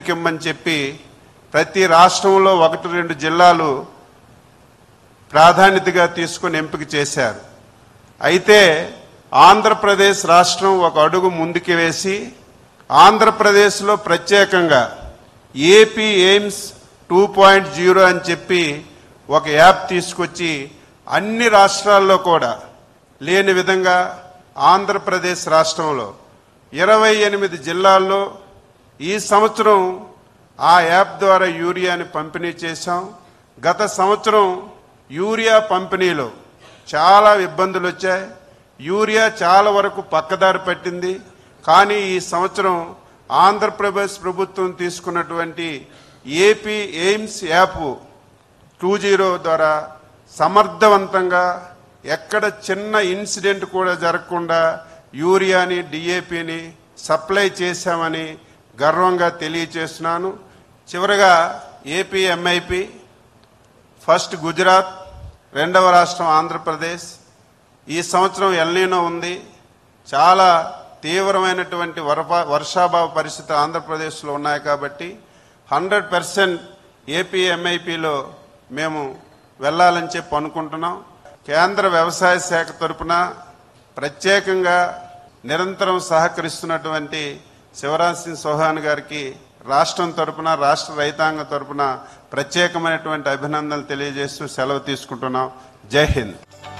ఇమ్మని చెప్పి ప్రతి రాష్ట్రంలో ఒకటి రెండు జిల్లాలు ప్రాధాన్యతగా తీసుకుని ఎంపిక చేశారు అయితే ఆంధ్రప్రదేశ్ రాష్ట్రం ఒక అడుగు ముందుకు వేసి ఆంధ్రప్రదేశ్లో ప్రత్యేకంగా AP AIMS two point zero అని చెప్పి ఒక యాప్ తీసుకొచ్చి అన్ని రాష్ట్రాల్లో కూడా లేని విధంగా ఆంధ్రప్రదేశ్ రాష్ట్రంలో ఇరవై ఎనిమిది జిల్లాల్లో ఈ సంవత్సరం ఆ యాప్ ద్వారా యూరియాని పంపిణీ చేశాం గత సంవత్సరం యూరియా పంపిణీలో చాలా ఇబ్బందులు వచ్చాయి యూరియా చాలా వరకు పక్కదారి పట్టింది కానీ ఈ సంవత్సరం ఆంధ్రప్రదేశ్ ప్రభుత్వం తీసుకున్నటువంటి AP AIMS app two zero ద్వారా సమర్థవంతంగా ఎక్కడ చిన్న ఇన్సిడెంట్ కూడా జరగకుండా యూరియాని డిఏపిని సప్లై చేశామని గర్వంగా తెలియచేస్తున్నాను చివరగా ఏపీ ఎంఐపి ఫస్ట్ గుజరాత్ రెండవ రాష్ట్రం ఆంధ్రప్రదేశ్ ఈ సంవత్సరం ఎల్నీనో ఉంది చాలా తీవ్రమైనటువంటి వరప వర్షాభావ పరిస్థితులు ఆంధ్రప్రదేశ్లో ఉన్నాయి కాబట్టి హండ్రెడ్ పర్సెంట్ ఏపీ ఎంఐపిలో మేము వెళ్ళాలని చెప్పి అనుకుంటున్నాం కేంద్ర వ్యవసాయ శాఖ తరపున ప్రత్యేకంగా నిరంతరం సహకరిస్తున్నటువంటి శివరాజ్ సింగ్ చౌహాన్ గారికి రాష్ట్రం తరపున రాష్ట్ర రైతాంగం తరపున ప్రత్యేకమైనటువంటి అభినందనలు తెలియజేస్తూ సెలవు తీసుకుంటున్నాం జై హింద్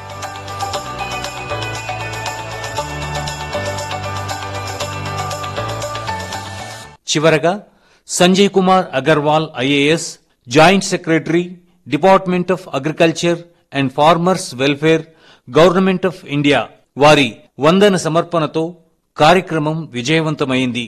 చివరగా Sanjay Kumar Agarwal IAS joint secretary department of agriculture and farmers welfare government of India వారి వందన సమర్పణతో కార్యక్రమం విజయవంతమైంది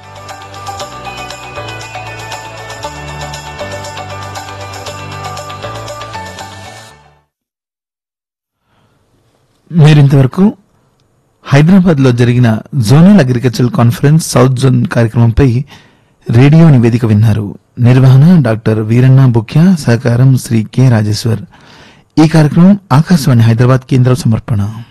మీరింతవరకు హైదరాబాద్ లో జరిగిన zonal agriculture conference south zone కార్యక్రమంపై రేడియో నివేదిక విన్నారు నిర్వహణ డాక్టర్ వీరన్న బుక్యా సహకారం శ్రీ కె రాజేశ్వర్ ఈ కార్యక్రమం ఆకాశవాణి హైదరాబాద్ కేంద్రం సమర్పణ